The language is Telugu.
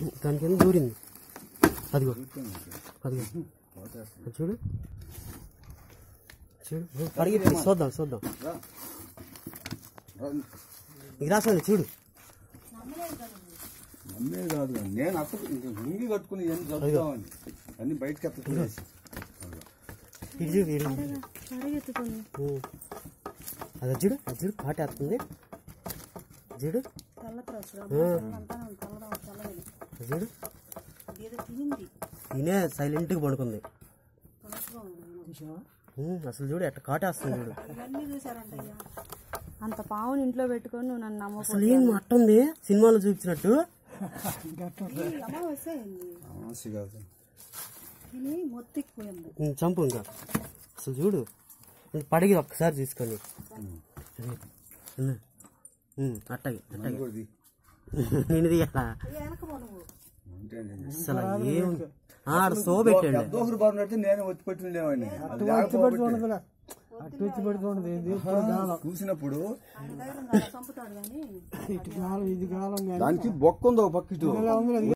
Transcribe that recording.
దాని కింద దూరింది అదిగో అదిగో అది చూడు చూడు పరిగెత్తి చూద్దాం చూద్దాం నీకు రాసాను చూడు నమ్మే కాదు నేను అసలు ఇంక లుంగి కట్టుకుని ఏం చదువుతామని అన్ని బయటకి ఎత్తేసి ఇటు చూడు ఇటు పరిగెత్తుకుంది ఉం. అది చూడు అది చూడు కాటేస్తుంది చూడు తెల్ల త్రాసు తెల్లదా తెల్లది అది చూడు ఏదో తినింది తినే సైలెంట్గా పడుకుంది కలర్గా ఉంది ఉం, అసలు చూడు ఎట్ట కాటేస్తుంది చూడు ఇవన్నీ చూసారంట అయ్యా అంత పావుని ఇంట్లో పెట్టుకొని నువ్వు నన్ను నమ్మకం అసలు ఏం అట్టుంది సినిమాలో చూపించినట్టు అమావాస్య అయింది సమస్య కాదు తిని మొత్తికిపోయింది ఉం, చంపు ఇంకా అసలు చూడు ఇది పడిగి ఒక్కసారి తీసుకొని ఉం. ఉం, అట్టగి అట్టగి కూడా ఇది. నేను తీయాలా వెనకపో నువ్వు అంటే నేను అసలు ఏం ఆడ సో పెట్టండి పెద్ద ఒకరు బాగున్నట్టు నేను వచ్చి పెట్టిండేవాడిని చూసినప్పుడు ఆయన ధైర్యం కాదు, చంపుతాడు కానీ దానికి బొక్క ఉంది ఒక పక్క ఇటు